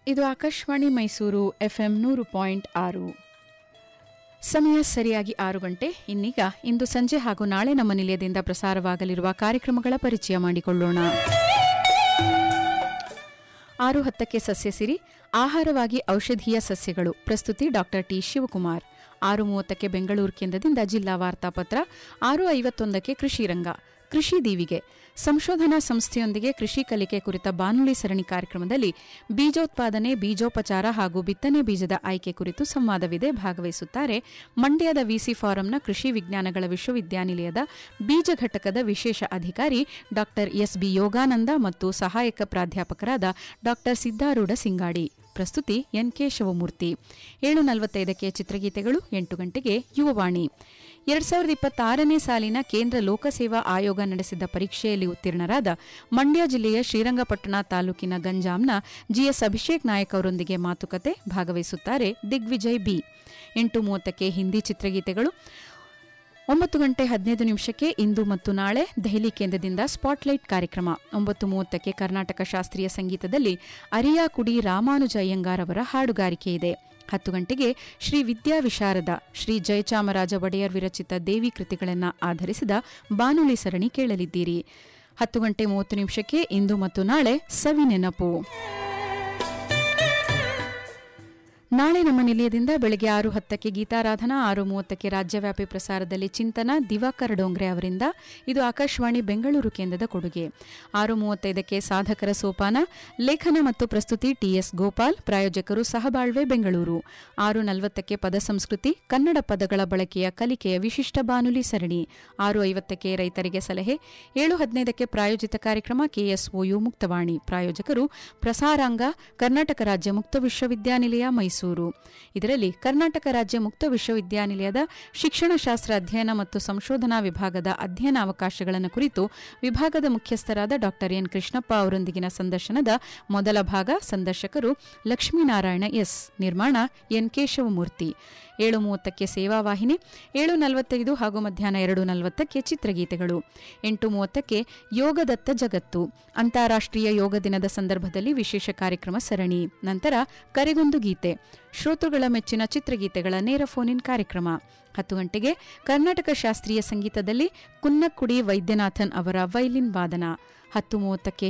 ಇದು ಆಕಾಶವಾಣಿ ಮೈಸೂರು ಎಫ್ಎಂ ನೂರು ಪಾಯಿಂಟ್ ಆರು ಸಮಯ ಸರಿಯಾಗಿ ಆರು ಗಂಟೆ ಇನ್ನೀಗ ಇಂದು ಸಂಜೆ ಹಾಗೂ ನಾಳೆ ನಮ್ಮ ನಿಲಯದಿಂದ ಪ್ರಸಾರವಾಗಲಿರುವ ಕಾರ್ಯಕ್ರಮಗಳ ಪರಿಚಯ ಮಾಡಿಕೊಳ್ಳೋಣ ಆರು ಹತ್ತಕ್ಕೆ ಸಸ್ಯಸಿರಿ ಆಹಾರವಾಗಿ ಔಷಧೀಯ ಸಸ್ಯಗಳು ಪ್ರಸ್ತುತಿ ಡಾಕ್ಟರ್ ಟಿ ಶಿವಕುಮಾರ್ ಆರು ಮೂವತ್ತಕ್ಕೆ ಬೆಂಗಳೂರು ಕೇಂದ್ರದಿಂದ ಜಿಲ್ಲಾ ವಾರ್ತಾಪತ್ರ ಆರು ಐವತ್ತೊಂದಕ್ಕೆ ಕೃಷಿ ರಂಗ ಕೃಷಿ ದೀವಿಗೆ ಸಂಶೋಧನಾ ಸಂಸ್ಥೆಯೊಂದಿಗೆ ಕೃಷಿ ಕಲಿಕೆ ಕುರಿತ ಬಾನುಲಿ ಸರಣಿ ಕಾರ್ಯಕ್ರಮದಲ್ಲಿ ಬೀಜೋತ್ಪಾದನೆ ಬೀಜೋಪಚಾರ ಹಾಗೂ ಬಿತ್ತನೆ ಬೀಜದ ಆಯ್ಕೆ ಕುರಿತು ಸಂವಾದವಿದೆ ಭಾಗವಹಿಸುತ್ತಾರೆ ಮಂಡ್ಯದ ವಿಸಿ ಫಾರಂನ ಕೃಷಿ ವಿಜ್ಞಾನಗಳ ವಿಶ್ವವಿದ್ಯಾನಿಲಯದ ಬೀಜ ಘಟಕದ ವಿಶೇಷ ಅಧಿಕಾರಿ ಡಾ ಎಸ್ಬಿ ಯೋಗಾನಂದ ಮತ್ತು ಸಹಾಯಕ ಪ್ರಾಧ್ಯಾಪಕರಾದ ಡಾ ಸಿದ್ದಾರೂಢ ಸಿಂಗಾಡಿ ಪ್ರಸ್ತುತಿ ಎನ್ ಕೆ ಶಿವಮೂರ್ತಿ ಏಳು ನಲವತ್ತೈದಕ್ಕೆ ಚಿತ್ರಗೀತೆಗಳು ಎಂಟು ಗಂಟೆಗೆ ಯುವವಾಣಿ ಎರಡ್ ಸಾವಿರದ ಇಪ್ಪತ್ತಾರನೇ ಸಾಲಿನ ಕೇಂದ್ರ ಲೋಕಸೇವಾ ಆಯೋಗ ನಡೆಸಿದ ಪರೀಕ್ಷೆಯಲ್ಲಿ ಉತ್ತೀರ್ಣರಾದ ಮಂಡ್ಯ ಜಿಲ್ಲೆಯ ಶ್ರೀರಂಗಪಟ್ಟಣ ತಾಲೂಕಿನ ಗಂಜಾಂನ ಜಿಎಸ್ ಅಭಿಷೇಕ್ ನಾಯಕ್ ಅವರೊಂದಿಗೆ ಮಾತುಕತೆ ಭಾಗವಹಿಸುತ್ತಾರೆ ದಿಗ್ವಿಜಯ್ ಬಿ ಎಂಟು ಮೂವತ್ತಕ್ಕೆ ಹಿಂದಿ ಚಿತ್ರಗೀತೆಗಳು ಒಂಬತ್ತು ಗಂಟೆ ಹದಿನೈದು ನಿಮಿಷಕ್ಕೆ ಇಂದು ಮತ್ತು ನಾಳೆ ದೆಹಲಿ ಕೇಂದ್ರದಿಂದ ಸ್ಪಾಟ್ಲೈಟ್ ಕಾರ್ಯಕ್ರಮ ಒಂಬತ್ತು ಮೂವತ್ತಕ್ಕೆ ಕರ್ನಾಟಕ ಶಾಸ್ತ್ರೀಯ ಸಂಗೀತದಲ್ಲಿ ಅರಿಯಾಕುಡಿ ರಾಮಾನುಜ ಅಯ್ಯಂಗಾರ್ ಅವರ ಹಾಡುಗಾರಿಕೆ ಇದೆ ಹತ್ತು ಗಂಟೆಗೆ ಶ್ರೀ ವಿದ್ಯಾ ವಿಶಾರದ ಶ್ರೀ ಜಯಚಾಮರಾಜ ಒಡೆಯರ್ ವಿರಚಿತ ದೇವಿ ಕೃತಿಗಳನ್ನು ಆಧರಿಸಿದ ಬಾನುಲಿ ಸರಣಿ ಕೇಳಲಿದ್ದೀರಿ ಹತ್ತು ಗಂಟೆ ಮೂವತ್ತು ನಿಮಿಷಕ್ಕೆ ಇಂದು ಮತ್ತು ನಾಳೆ ಸವಿ ನೆನಪು ನಾಳೆ ನಮ್ಮ ನಿಲಯದಿಂದ ಬೆಳಗ್ಗೆ ಆರು ಹತ್ತಕ್ಕೆ ಗೀತಾರಾಧನಾ ಆರು ಮೂವತ್ತಕ್ಕೆ ರಾಜ್ಯವ್ಯಾಪಿ ಪ್ರಸಾರದಲ್ಲಿ ಚಿಂತನ ದಿವಾಕರ್ ಡೋಂಗ್ರೆ ಅವರಿಂದ ಇದು ಆಕಾಶವಾಣಿ ಬೆಂಗಳೂರು ಕೇಂದ್ರದ ಕೊಡುಗೆ ಆರು ಮೂವತ್ತೈದಕ್ಕೆ ಸಾಧಕರ ಸೋಪಾನ ಲೇಖನ ಮತ್ತು ಪ್ರಸ್ತುತಿ ಟಿಎಸ್ ಗೋಪಾಲ್ ಪ್ರಾಯೋಜಕರು ಸಹಬಾಳ್ವೆ ಬೆಂಗಳೂರು ಆರು ನಲವತ್ತಕ್ಕೆ ಪದ ಸಂಸ್ಕೃತಿ ಕನ್ನಡ ಪದಗಳ ಬಳಕೆಯ ಕಲಿಕೆಯ ವಿಶಿಷ್ಟ ಬಾನುಲಿ ಸರಣಿ ಆರು ಐವತ್ತಕ್ಕೆ ರೈತರಿಗೆ ಸಲಹೆ ಏಳು ಹದಿನೈದಕ್ಕೆ ಪ್ರಾಯೋಜಿತ ಕಾರ್ಯಕ್ರಮ ಕೆಎಸ್ಒಯು ಮುಕ್ತವಾಣಿ ಪ್ರಾಯೋಜಕರು ಪ್ರಸಾರಾಂಗ ಕರ್ನಾಟಕ ರಾಜ್ಯ ಮುಕ್ತ ವಿಶ್ವವಿದ್ಯಾನಿಲಯ ಮೈಸೂರು ಇದರಲ್ಲಿ ಕರ್ನಾಟಕ ರಾಜ್ಯ ಮುಕ್ತ ವಿಶ್ವವಿದ್ಯಾನಿಲಯದ ಶಿಕ್ಷಣಶಾಸ್ತ್ರ ಅಧ್ಯಯನ ಮತ್ತು ಸಂಶೋಧನಾ ವಿಭಾಗದ ಅಧ್ಯಯನ ಅವಕಾಶಗಳನ್ನು ಕುರಿತು ವಿಭಾಗದ ಮುಖ್ಯಸ್ಥರಾದ ಡಾ ಎನ್ ಕೃಷ್ಣಪ್ಪ ಅವರೊಂದಿಗಿನ ಸಂದರ್ಶನದ ಮೊದಲ ಭಾಗ ಸಂದರ್ಶಕರು ಲಕ್ಷ್ಮೀನಾರಾಯಣ ಎಸ್ ನಿರ್ಮಾಣ ಎನ್ ಕೇಶವಮೂರ್ತಿ ಏಳು ಮೂವತ್ತಕ್ಕೆ ಸೇವಾವಾಹಿನಿ ಏಳು ನಲವತ್ತೈದು ಹಾಗೂ ಮಧ್ಯಾಹ್ನ ಎರಡು ನಲವತ್ತಕ್ಕೆ ಚಿತ್ರಗೀತೆಗಳು ಎಂಟು ಮೂವತ್ತಕ್ಕೆ ಯೋಗದತ್ತ ಜಗತ್ತು ಅಂತಾರಾಷ್ಟ್ರೀಯ ಯೋಗ ದಿನದ ಸಂದರ್ಭದಲ್ಲಿ ವಿಶೇಷ ಕಾರ್ಯಕ್ರಮ ಸರಣಿ ನಂತರ ಕರೆಗೊಂದು ಗೀತೆ ಶ್ರೋತೃಗಳ ಮೆಚ್ಚಿನ ಚಿತ್ರಗೀತೆಗಳ ನೇರ ಫೋನ್ ಇನ್ ಕಾರ್ಯಕ್ರಮ ಹತ್ತು ಗಂಟೆಗೆ ಕರ್ನಾಟಕ ಶಾಸ್ತ್ರೀಯ ಸಂಗೀತದಲ್ಲಿ ಕುನ್ನಕ್ಕುಡಿ ವೈದ್ಯನಾಥನ್ ಅವರ ವೈಲಿನ್ ವಾದನ ಹತ್ತು ಮೂವತ್ತಕ್ಕೆ